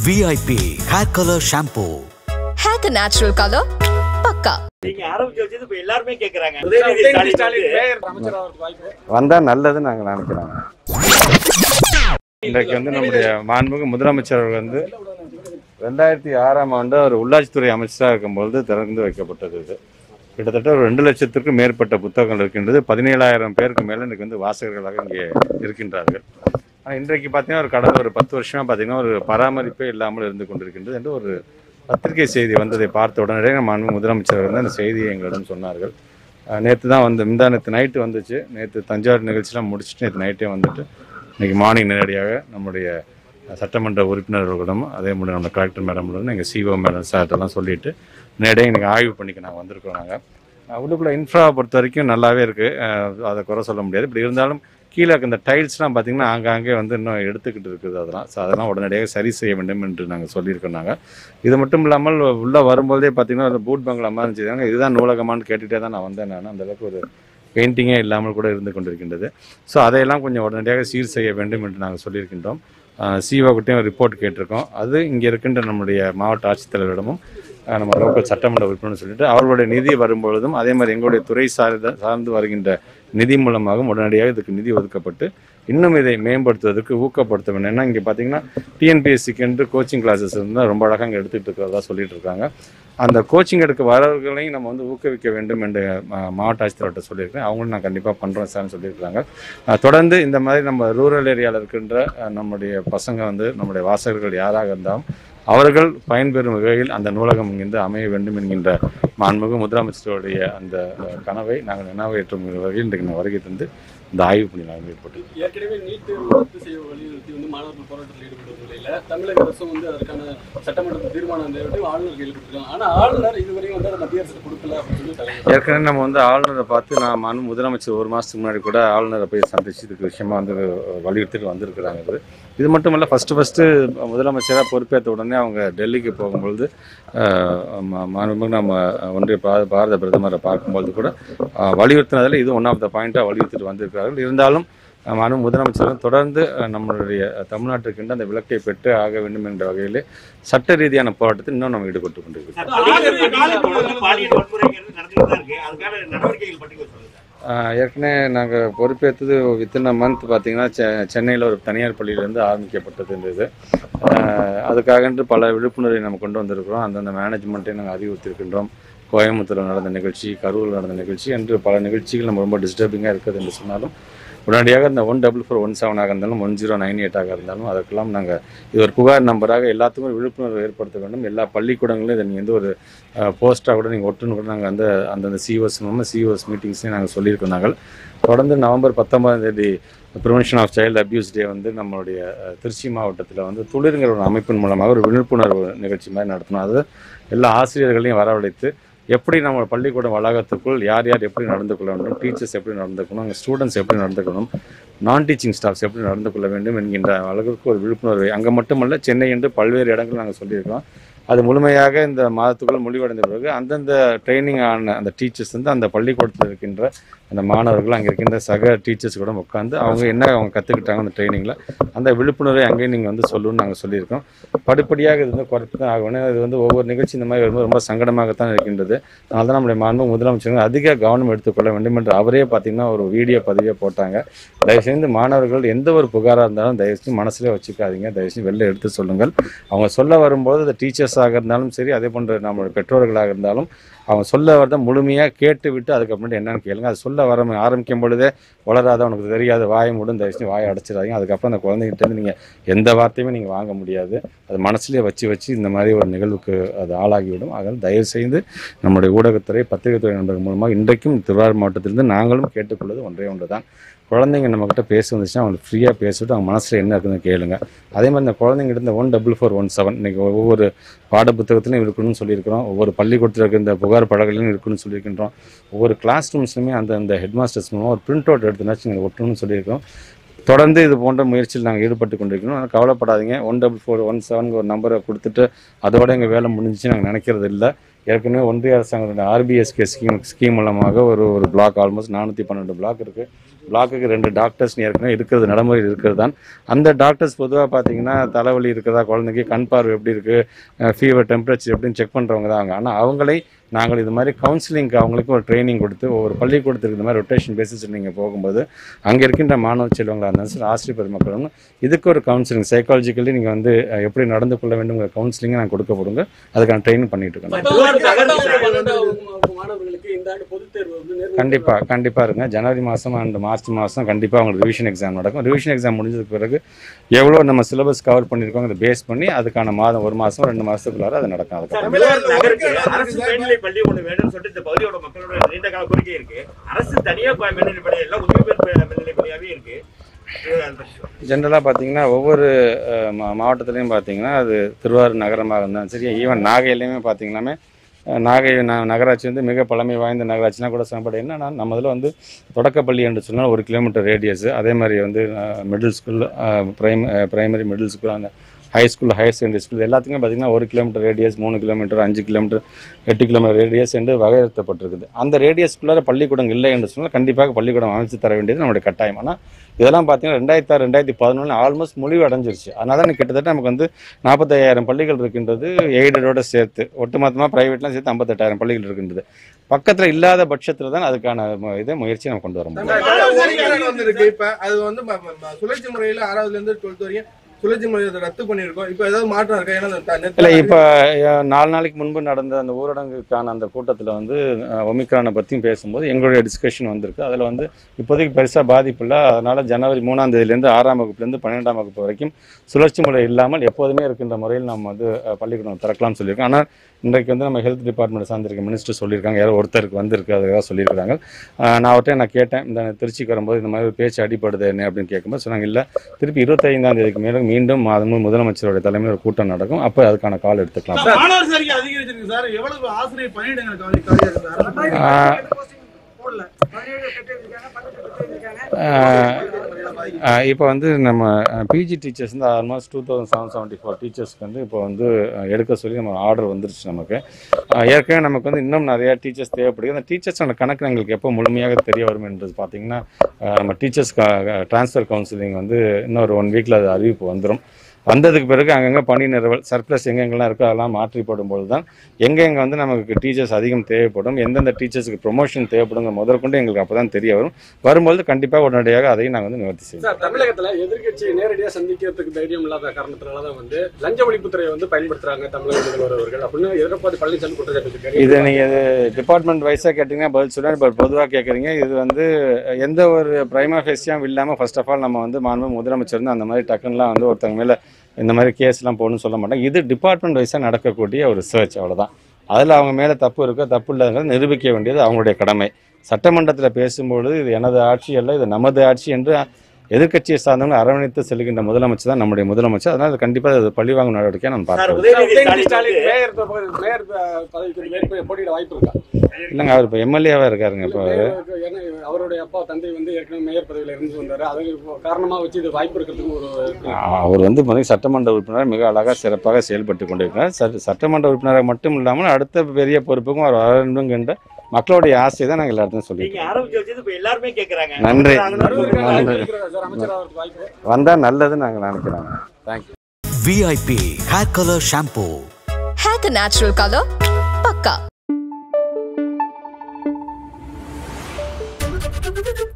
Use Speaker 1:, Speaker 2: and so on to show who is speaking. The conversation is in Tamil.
Speaker 1: விஐபி ஹேர் கலர் ஷாம்பூ
Speaker 2: ஹேக்கு நேச்சுரல் கலர் பக்கா
Speaker 3: நீங்க ஆரம்பிச்சு வச்சது இப்ப எல்லாருமே கேக்குறாங்க உதயநிதி ஸ்டாலின் வந்து
Speaker 4: வந்தால் நல்லதுன்னு நாங்கள் நினைக்கிறோம் இன்றைக்கு வந்து நம்முடைய மாண்புமிகு முதலமைச்சர் அவர்கள் வந்து ரெண்டாயிரத்தி ஆறாம் ஆண்டு அவர் உள்ளாட்சித்துறை அமைச்சராக இருக்கும்பொழுது திறந்து வைக்கப்பட்டது இது கிட்டத்தட்ட ஒரு ரெண்டு லட்சத்திற்கும் மேற்பட்ட புத்தகங்கள் இருக்கின்றது பதினேழாயிரம் பேருக்கு மேலே இன்றைக்கு வந்து வாசகர்களாக இங்கே இருக்கின்றார்கள் ஆனால் இன்றைக்கு பார்த்தீங்கன்னா ஒரு கடந்த ஒரு பத்து வருஷமா பார்த்தீங்கன்னா ஒரு பராமரிப்பே இல்லாமல் இருந்து கொண்டிருக்கின்றது என்று ஒரு பத்திரிகை செய்தி வந்ததை பார்த்த உடனே மாண்பு முதலமைச்சர் வந்து அந்த செய்தியை எங்களிடம் சொன்னார்கள் நேற்று தான் வந்து முந்தா நேற்று நைட்டு வந்துச்சு நேற்று தஞ்சாவூர் நிகழ்ச்சியெலாம் முடிச்சுட்டு நேற்று நைட்டே வந்துட்டு இன்றைக்கி மார்னிங் நேரடியாக நம்முடைய சட்டமன்ற உறுப்பினர்களிடம் அதே மாதிரி நம்ம கலெக்டர் மேடம்டன் எங்கள் சிஓ மேடம் சார்ட்டெல்லாம் சொல்லிட்டு நேரடியாக இன்றைக்கி ஆய்வு பண்ணிக்க நாங்கள் வந்திருக்கோம் நாங்கள் உள்ளுக்குள்ளே இன்ஃப்ராவை பொறுத்த வரைக்கும் நல்லாவே இருக்குது அதை குறை சொல்ல முடியாது இப்படி இருந்தாலும் கீழே இருக்க இந்த டைல்ஸ்லாம் பார்த்திங்கன்னா ஆங்காங்கே வந்து இன்னும் எடுத்துக்கிட்டு இருக்குது அதெல்லாம் ஸோ அதெல்லாம் உடனடியாக சரி செய்ய வேண்டும் என்று நாங்கள் சொல்லியிருக்கோம் நாங்கள் இது மட்டும் இல்லாமல் உள்ளே வரும்போதே பார்த்திங்கன்னா ஒரு பூட் பங்களா மாதிரி இருந்துச்சு இதுதான் நூலகமான்னு கேட்டுகிட்டே தான் நான் வந்தேன் நான் அந்த அளவுக்கு ஒரு பெயிண்டிங்கே இல்லாமல் கூட இருந்து கொண்டிருக்கின்றது ஸோ அதையெல்லாம் கொஞ்சம் உடனடியாக சீர் செய்ய வேண்டும் என்று நாங்கள் சொல்லியிருக்கின்றோம் சிவாக்கிட்டையும் ரிப்போர்ட் கேட்டிருக்கோம் அது இங்கே இருக்கின்ற நம்முடைய மாவட்ட ஆட்சித்தலைவரிடமும் அஹ், நம்ம லோக்கல் சட்டமன்ற உறுப்பினர் சொல்லிட்டு அவர்களுடைய நிதி வரும்பொழுதும் அதே மாதிரி எங்களுடைய துறை சார்ந்த சார்ந்து வருகின்ற நிதி மூலமாகவும் உடனடியாக இதுக்கு நிதி ஒதுக்கப்பட்டு இன்னும் இதை மேம்படுத்துவதற்கு ஊக்கப்படுத்த வேண்டும் ஏன்னா இங்கே பார்த்தீங்கன்னா டிஎன்பிஎஸ்சிக்கு என்று கோச்சிங் கிளாஸஸ் இருந்தால் ரொம்ப அழகாக இங்கே எடுத்துகிட்டு இருக்கிறதா சொல்லிட்டு இருக்காங்க அந்த கோச்சிங் எடுக்க வரவர்களையும் நம்ம வந்து ஊக்குவிக்க வேண்டும் என்று மா- மாவட்ட ஆட்சித்தலைவர்கிட்ட சொல்லியிருக்கேன் அவங்களும் நான் கண்டிப்பாக பண்ணுறோம் சார்னு சொல்லியிருக்காங்க அஹ் தொடர்ந்து இந்த மாதிரி நம்ம ரூரல் ஏரியாவில் இருக்கின்ற அஹ், நம்முடைய பசங்க வந்து நம்முடைய வாசகர்கள் யாராக இருந்தாலும் அவர்கள் பயன்பெறும் வகையில் அந்த நூலகம் இங்கிருந்து அமைய வேண்டும் என்கின்ற மாண்புமிகு முதலமைச்சருடைய அந்த அஹ், கனவை நாங்கள் நினைவேற்றும் வகையில் இன்றைக்கு நான் வருகை தந்து இந்த ஆய்வு பணி நாங்கள் ஈடுபட்டு
Speaker 5: ஏற்கனவே நீட் தேர்வு ரத்து செய்ய வலியுறுத்தி வந்து மாணவர்கள் போராட்டத்தில் ஈடுபட்ட நிலையில தமிழக அரசும் வந்து அதற்கான சட்டமன்ற தீர்மானம் நிறைவேற்றி ஆளுநர் கையில் கொடுத்துருக்காங்க ஆனா ஆளுநர் இதுவரையும் வந்து அதை மத்திய அரசு கொடுக்கல அப்படின்னு சொல்லி தலைவர்
Speaker 4: ஏற்கனவே நம்ம வந்து ஆளுநரை பார்த்து நான் மனு முதலமைச்சர் ஒரு மாதத்துக்கு முன்னாடி கூட ஆளுநரை போய் சந்திச்சு இதுக்கு விஷயமா வந்து வலியுறுத்திட்டு வந்திருக்கிறாங்க இது இது மட்டும் இல்லை ஃபஸ்ட்டு ஃபஸ்ட்டு முதலமைச்சராக பொறுப்பேற்ற உடனே அவங்க டெல்லிக்கு போகும்பொழுது ஆஹ், ம- மாண்புமிகு நம்ம ஒன்றிய பாரத பாரத பிரதமரை பார்க்கும்பொழுது கூட ஆஹ், வலியுறுத்தினதில் இது ஒன் ஆஃப் த பாயிண்ட்டாக வலியுறுத்திட்டு வந்திருக்கிறார்கள் இருந்தாலும் அஹ், மாண்பு முதலமைச்சரும் தொடர்ந்து அஹ், நம்மளுடைய தமிழ்நாட்டிற்கின்ற அந்த விலக்கை பெற்று ஆக வேண்டும் என்ற வகையில் சட்ட ரீதியான போராட்டத்தில் இன்னும் நம்ம ஈடுபட்டு கொண்டிருக்கிறோம்
Speaker 3: பாலியல் வன்முறைங்கிறது நடந்துட்டு தான் இருக்கு அதுக்கான நடவடிக்கைகள் பற்றி சொல்லுங்க
Speaker 4: ஆஹ் ஏற்கனவே நாங்கள் பொறுப்பேற்றது வித்தின் அ மந்த் பார்த்தீங்கன்னா செ சென்னையில் ஒரு தனியார் பள்ளியிலேருந்து ஆரம்பிக்கப்பட்டது இந்த இது ஆஹ் அதுக்காகன்று பல விழிப்புணர்வை நம்ம கொண்டு வந்திருக்கிறோம் அந்தந்த மேனேஜ்மெண்ட்டை நாங்கள் அறிவுறுத்திருக்கின்றோம் கோயம்புத்தூரில் நடந்த நிகழ்ச்சி கரூரில் நடந்த நிகழ்ச்சி என்று பல நிகழ்ச்சிகள் நம்ம ரொம்ப டிஸ்டர்பிங்காக இருக்குது என்று சொன்னாலும் உடனடியாக இந்த ஒன் டபுள் ஃபோர் ஒன் செவனாக இருந்தாலும் ஒன் ஜீரோ நைன் எயிட்டாக இருந்தாலும் அதற்கெல்லாம் நாங்கள் இது ஒரு புகார் நம்பராக எல்லாத்துக்கும் விழிப்புணர்வு ஏற்படுத்த வேண்டும் எல்லா பள்ளிக்கூடங்களும் இதை நீங்கள் வந்து ஒரு போஸ்ட்டாக கூட நீங்கள் ஒட்டுன்னு கூட நாங்கள் அந்த அந்தந்த சிஓஸ் மூலமாக சிஓஸ் மீட்டிங்ஸ்லேயும் நாங்கள் சொல்லியிருக்கோம் நாங்கள் தொடர்ந்து நவம்பர் பத்தொன்பதாம் தேதி prevention of child abuse day வந்து நம்மளுடைய அஹ், திருச்சி மாவட்டத்தில் வந்து துளிருங்கிற ஒரு அமைப்பின் மூலமாக ஒரு விழிப்புணர்வு நிகழ்ச்சி மாதிரி நடத்தணும் அது எல்லா ஆசிரியர்களையும் வரவழைத்து எப்படி நம்ம பள்ளிக்கூட வளாகத்துக்குள் யார் யார் எப்படி நடந்து கொள்ள வேண்டும் டீச்சர்ஸ் எப்படி நடந்துக்கணும் அங்கே ஸ்டூடெண்ட்ஸ் எப்படி நடந்துக்கணும் நான் டீச்சிங் ஸ்டாஃப்ஸ் எப்படி நடந்து கொள்ள வேண்டும் என்கின்ற அளவிற்கு ஒரு விழிப்புணர்வை அங்கே மட்டுமல்ல சென்னை என்று பல்வேறு இடங்கள் நாங்கள் சொல்லியிருக்கோம் அது முழுமையாக இந்த மாதத்துக்குள் முடிவடைந்த பிறகு அந்தந்த ட்ரைனிங் ஆன அந்த டீச்சர்ஸ் வந்து அந்த பள்ளிக்கூடத்தில் இருக்கின்ற அந்த மாணவர்கள் அங்கே இருக்கின்ற சக டீச்சர்ஸ் கூட உட்காந்து அவங்க என்ன அவங்க கற்றுக்கிட்டாங்க அந்த ட்ரைனிங்கில் அந்த விழிப்புணர்வை அங்கேயும் நீங்கள் வந்து சொல்லணும்னு நாங்கள் சொல்லியிருக்கோம் படிப்படியாக இது வந்து குறைத்து தான் ஆகணும் இது வந்து ஒவ்வொரு நிகழ்ச்சி இந்த மாதிரி வரும்போது ரொம்ப சங்கடமாகத்தான் இருக்கின்றது அதனால தான் நம்முடைய மாண்பு முதலமைச்சர் அதிக கவனம் எடுத்துக்கொள்ள வேண்டும் என்று அவரே பார்த்தீங்கன்னா ஒரு வீடியோ பதிவே போட்டாங்க தயவுசெய்து மாணவர்கள் எந்த ஒரு புகாராக இருந்தாலும் தயவுசெய்து மனசுலேயே வச்சுக்காதீங்க தயவுசெய்து வெளில எடுத்து சொல்லுங்கள் அவங்க சொல்ல வரும்போது அது டீச்சர்ஸாக இருந்தாலும் சரி அதே போன்ற நம்மளுடைய பெற்றோர்களாக இருந்தாலும் அவங்க சொல்ல வரதை முழுமையாக கேட்டு விட்டு அதுக்கப்புறம் என்னன்னு கேளுங்க அது சொல்ல வர ஆரம்பிக்கும் பொழுதே வளராத உனக்கு தெரியாது வாயை மூடும் தயவுசெய்து வாயை அடைச்சிடாதீங்க அதுக்கப்புறம் அந்த குழந்தைகிட்ட இருந்து நீங்கள் எந்த வார்த்தையுமே நீங்கள் வாங்க முடியாது அது மனசுலேயே வச்சு வச்சு இந்த மாதிரி ஒரு நிகழ்வுக்கு அது ஆளாகிவிடும் அதனால் தயவு செய்து நம்முடைய ஊடகத்துறை பத்திரிகைத்துறை நண்பர்கள் மூலமாக இன்றைக்கும் திருவாரூர் மாவட்டத்திலிருந்து நாங்களும் கேட்டுக்கொள்வது ஒன்றே ஒன்று தான் குழந்தைங்க நம்மக்கிட்ட பேச வந்துச்சுன்னா அவங்களுக்கு ஃப்ரீயாக பேசிவிட்டு அவங்க மனசில் என்ன இருக்குதுன்னு கேளுங்க அதே மாதிரி இந்த குழந்தைங்கிட்ட இந்த one double four one seven இன்றைக்கி ஒவ்வொரு பாட புத்தகத்திலையும் இருக்கணும்னு சொல்லியிருக்கிறோம் ஒவ்வொரு பள்ளிக்கூடத்தில் இருக்க இந்த புகார் பலகையிலும் இருக்கணும்னு சொல்லியிருக்கின்றோம் ஒவ்வொரு கிளாஸ் ரூம்ஸ்லையுமே அந்த அந்த ஹெட் மாஸ்டர்ஸ் மூலமாக ஒரு பிரிண்ட் அவுட் எடுத்துனாச்சும் நீங்கள் ஒட்டணும்னு சொல்லியிருக்கோம் தொடர்ந்து இது போன்ற முயற்சியில் நாங்கள் ஈடுபட்டு கொண்டிருக்கிறோம் ஆனால் கவலைப்படாதீங்க one double four one seven ஒரு நம்பரை கொடுத்துட்டு அதோட எங்கள் வேலை முடிஞ்சிச்சு நாங்கள் நினைக்கிறது இல்லை ஏற்கனவே ஒன்றிய அரசாங்கத்தோட ஆர்பிஎஸ்கே ஸ்கீம் ஸ்கீம் மூலமாக ஒரு ஒரு பிளாக் ஆல்மோஸ்ட் நானூற்றி பன்னெண்டு பிளாக் இருக்குது பிளாக்குக்கு ரெண்டு டாக்டர்ஸ் ஏற்கனவே இருக்கிறது நடைமுறையில் இருக்கிறது தான் அந்த டாக்டர்ஸ் பொதுவாக பார்த்தீங்கன்னா தலைவலி இருக்குதா குழந்தைக்கு கண் பார்வை எப்படி இருக்குது ஃபீவர் டெம்பரேச்சர் எப்படின்னு செக் பண்ணுறவங்க தான் அவங்க ஆனால் அவங்களை நாங்கள் இது மாதிரி கவுன்சிலிங்க்கு அவங்களுக்கு ஒரு ட்ரைனிங் கொடுத்து ஒவ்வொரு பள்ளிக்கூடத்துக்கு இந்த மாதிரி ரொட்டேஷன் பேசிஸில் நீங்கள் போகும்போது அங்கே இருக்கின்ற மாணவ செல்வங்களாக இருந்தாலும் சரி ஆசிரியர் பெருமக்களும் இதுக்கு ஒரு கவுன்சிலிங் சைக்காலஜிக்கலி நீங்கள் வந்து அஹ், எப்படி நடந்து கொள்ள வேண்டுங்கிற கவுன்சிலிங்கை நாங்கள் கொடுக்கப்படுங்க அதுக்கான ட்ரைனிங் பண்ணிட்டு இருக்கோம்
Speaker 3: திருவாரூர் நகருக்கு
Speaker 5: பத்தாம் பன்னெண்டாம் வகுப்பு மாணவர்களுக்கு இந்த ஆண்டு பொதுத் தேர்வு வந்து நேர்முக
Speaker 4: கண்டிப்பாக கண்டிப்பாக இருங்க ஜனவரி மாதம் அண்ட் மார்ச் மாதம் கண்டிப்பாக அவங்களுக்கு ரிவிஷன் எக்ஸாம் நடக்கும் ரிவிஷன் எக்ஸாம் முடிஞ்சதுக்கு பிறகு எவ்வளோ நம்ம சிலபஸ் கவர் பண்ணியிருக்கோம் அதை பேஸ் பண்ணி அதுக்கான மாதம் ஒரு மாதம் ரெண்டு மாதத்துக்குள்ளார அது நடக்கும் அதுக்கு
Speaker 3: திருவாரூர் நகருக்கு அரசு மேல்நிலை பள்ளி ஒண்ணு வேணும்னு சொல்லிட்டு இந்த பகுதியோட மக்களோட நீண்ட கால கோரிக்கை இருக்கு அரசு தனியார் ப- மேல்நிலை பள்ளி எல்லாம் உதவி பெண் மேல்நிலை பள்ளியாவே இருக்கு இது அதை பத்தி சொல்லுங்க.
Speaker 4: ஜென்ரலாக பார்த்தீங்கன்னா ஒவ்வொரு அஹ், மா மாவட்டத்துலேயும் பார்த்தீங்கன்னா அது திருவாரூர் நகரமாக இருந்தாலும் சரி ஈவன் நாகையிலையுமே பார்த்தீங்கன்னாமே அஹ், நாகை ந நகராட்சி வந்து மிக பழமை வாய்ந்த நகராட்சினா கூட சம்பட என்னன்னா நம்ம இதில் வந்து தொடக்கப்பள்ளி என்று சொன்னால் ஒரு கிலோமீட்டர் ரேடியஸ் அதே மாதிரி வந்து middle school prime primary middle school அந்த high school higher secondary school எல்லாத்துக்குமே பார்த்தீங்கன்னா ஒரு கிலோமீட்டர் ரேடியஸ் மூணு கிலோமீட்டர் அஞ்சு கிலோமீட்டர் எட்டு கிலோமீட்டர் ரேடியஸ் என்று வகைப்படுத்தப்பட்டிருக்குது அந்த ரேடியஸ்குள்ளார பள்ளிக்கூடம் இல்லை என்று சொன்னால் கண்டிப்பாக பள்ளிக்கூடம் அமைச்சு தர வேண்டியது நம்மளுடைய கட்டாயம் ஆனால் இதெல்லாம் பார்த்தீங்கன்னா ரெண்டாயிரத்தி ஆறு ரெண்டாயிரத்தி பதினொன்று ஆல்மோஸ்ட் முடிவு அடைஞ்சிருச்சு அதனால தான் கிட்டத்தட்ட நமக்கு வந்து நாற்பத்தையாயிரம் பள்ளிகள் இருக்கின்றது எய்டடோட சேர்த்து ஒட்டுமொத்தமாக ப்ரைவேட்லாம் சேர்த்து ஐம்பத்தெட்டாயிரம் பள்ளிகள் இருக்கின்றது பக்கத்தில் இல்லாத பட்சத்தில் தான் அதுக்கான மு- இதை முயற்சி நம்ம கொண்டு வர முடியும்
Speaker 6: வந்து இருக்கு இப்ப அது வந்து ம- ம- ம- சுழற்சி முறையில ஆறாவதுல இருந்து டுவெல்த் வரையும் சுழற்சி முறையை அதை ரத்து பண்ணிருக்கோம் இப்ப ஏதாவது மாற்றம் இருக்கா ஏன்னா அந்த த-
Speaker 4: இல்லை
Speaker 6: நேத்து-
Speaker 4: இப்போ நாலு நாளைக்கு முன்பு நடந்த அந்த ஊரடங்குக்கான அந்த கூட்டத்தில் வந்து அஹ், ஒமிக்ரானை பற்றியும் பேசும்போது எங்களுடைய டிஸ்கஷன் வந்திருக்கு அதில் வந்து இப்போதைக்கு பெருசாக பாதிப்பு இல்லை அதனால் ஜனவரி மூணாம் தேதியிலேருந்து ஆறாம் வகுப்புலேருந்து பன்னிரெண்டாம் வகுப்பு வரைக்கும் சுழற்சி முறை இல்லாமல் எப்போதுமே இருக்கின்ற முறையில் நம்ம வந்து அஹ், பள்ளிக்கூடம் திறக்கலாம்னு சொல்லியிருக்கோம் ஆனால் இன்றைக்கு வந்து நம்ம ஹெல்த் டிபார்ட்மெண்ட் சார்ந்திருக்க மினிஸ்டர் சொல்லியிருக்காங்க யாரோ ஒருத்தருக்கு வந்திருக்கு அதுக்காக சொல்லியிருக்காங்க அஹ், நான் அவர்கிட்ட நான் கேட்டேன் இந்த திருச்சிக்கு வரும்போது இந்த மாதிரி ஒரு பேச்சு அடிப்படுது என்ன அப்படின்னு கேட்கும்போது சொன்னாங்க இல்லை திருப்பி இருபத்தைந்தாம் தேதிக்கு மேலே மீண்டும் மாதமும் முதலமைச்சருடைய தலைமையில் ஒரு கூட்டம் நடக்கும் அப்போ அதுக்கான கால் எடுத்துக்கலாம்
Speaker 7: சார், மாணவர் சேர்க்கை அதிகரிச்சிருக்கு சார் எவ்வளவு ஆசிரியர் பணியிடங்கள் காலி காலியா இருக்கு அரசு பணி-
Speaker 4: ஆஹ் ஆஹ் இப்போ வந்து நம்ம பிஜி டீச்சர்ஸ் வந்து almost two thousand seven seventy four டீச்சர்ஸ்க்கு வந்து இப்போ வந்து அஹ், எடுக்க சொல்லி நம்ம ஆர்டர் வந்துருச்சு நமக்கு ஆஹ், ஏற்கனவே நமக்கு வந்து இன்னும் நிறையா டீச்சர்ஸ் தேவைப்படுது அந்த டீச்சர்ஸோட கணக்கு எங்களுக்கு எப்போ முழுமையாக தெரிய வரும் என்றது பார்த்தீங்கன்னா ஆஹ், நம்ம டீச்சர்ஸ் ட்ரான்ஸ்ஃபர் கவுன்சிலிங் வந்து இன்னொரு ஒன் வீக்கில் அது அறிவிப்பு வந்துடும் வந்ததுக்கு பிறகு அங்கங்கே பணி நிறுவல் சர்ப்ளஸ் எங்கெங்கெல்லாம் இருக்கோ அதெல்லாம் மாற்றி போடும்போது தான் எங்கெங்கே வந்து நமக்கு டீச்சர்ஸ் அதிகம் தேவைப்படும் எந்தெந்த டீச்சர்ஸுக்கு ப்ரொமோஷன் தேவைப்படுங்க முதற்கொண்டு எங்களுக்கு அப்போ தான் தெரிய வரும் வரும்போது கண்டிப்பாக உடனடியாக அதையும் நாங்கள் வந்து நிவர்த்தி செய்வோம்
Speaker 5: சார் தமிழகத்துல எதிர்க்கட்சியை நேரடியா சந்திக்கிறதுக்கு தைரியம் இல்லாத காரணத்தினால தான் வந்து லஞ்ச ஒழிப்புத்துறையை வந்து பயன்படுத்துறாங்க தமிழக முதல்வர் அவர்கள் அப்படின்னு எதிர்பார்த்து பழனிசாமி குற்றச்சாட்டு வச்சிருக்காரு.
Speaker 4: இது நீங்கள் இது டிபார்ட்மெண்ட் வைஸாக கேட்டிங்கன்னா பதில் சொல்லுவேன் பட் பொதுவாக கேட்குறீங்க இது வந்து எந்த ஒரு பிரைமா ஃபேஸியாகவும் இல்லாமல் ஃபர்ஸ்ட் ஆஃப் ஆல் நம்ம வந்து மாண்பு முதலமைச்சர் வந்து அந்த மாதிரி டக்குன்னுலாம் வந்து ஒருத்தங்க மேலே இந்த மாதிரி கேஸ்லாம் போகணும்னு சொல்ல மாட்டோம் இது டிபார்ட்மெண்ட் வைஸாக நடக்கக்கூடிய ஒரு சர்ச் அவ்வளவுதான் அதில் அவங்க மேலே தப்பு இருக்கோ தப்பு இல்லைங்கிறத நிரூபிக்க வேண்டியது அவங்களுடைய கடமை சட்டமன்றத்தில் பேசும்பொழுது இது எனது ஆட்சி அல்ல இது நமது ஆட்சி என்று எதிர்க்கட்சியை சார்ந்தவங்க அரவணைத்து செல்கின்ற முதலமைச்சர் தான் நம்முடைய முதலமைச்சர் அதனால் கண்டிப்பாக அது பழிவாங்கும் நடவடிக்கையை நான்
Speaker 3: சார்
Speaker 4: பார்க்கிறேன்
Speaker 3: உதயநிதி
Speaker 5: உதயநிதி
Speaker 3: ஸ்டாலின்
Speaker 5: ஸ்டாலின் மேயர் பதவி- மேயர் ப- பதவிக்கு வந்து மேற்ப- போட்டியிட வாய்ப்பு இருக்கா
Speaker 4: இல்லைங்க அவர் இப்போ எம்எல்ஏவாக இருக்காருங்க இப்போ
Speaker 5: மேயருக்கு ஏன்னா அவருடைய அப்பா தந்தை வந்து ஏற்கனவே மேயர் பதவியில இருந்து வந்தாரு அது காரணமா வச்சு இது வாய்ப்பு இருக்கிறதுக்கு ஒரு
Speaker 4: அவர் வந்து பார்த்தீங்கன்னா சட்டமன்ற உறுப்பினர் மிக அழகாக சிறப்பாக செயல்பட்டு கொண்டிருக்கிறார் சட்ட- சட்டமன்ற உறுப்பினராக மட்டும் இல்லாமல் அடுத்த பெரிய பொறுப்புக்கும் அவர் வர வேண்டும் என்ற மக்களுடைய ஆசையை தான் நாங்கள் எல்லாத்தையும்
Speaker 3: நீங்க
Speaker 4: சொல்லியிருக்கோம்
Speaker 3: ஆரம்பிச்சு வச்சது இப்ப எல்லாருமே கேக்குறாங்க
Speaker 4: நன்றி.
Speaker 5: நடுவர்கள் வாய்ப்பு
Speaker 4: நன்றி.
Speaker 5: இருக்கிறதா சார் அமைச்சர் ஆகிறதுக்கு வாய்ப்பு
Speaker 4: வந்தால் நல்லது நாங்கள் நினைக்கிறோங்க thank you
Speaker 1: VIP Hair Color Shampoo.
Speaker 2: Hack a natural color. Pakka.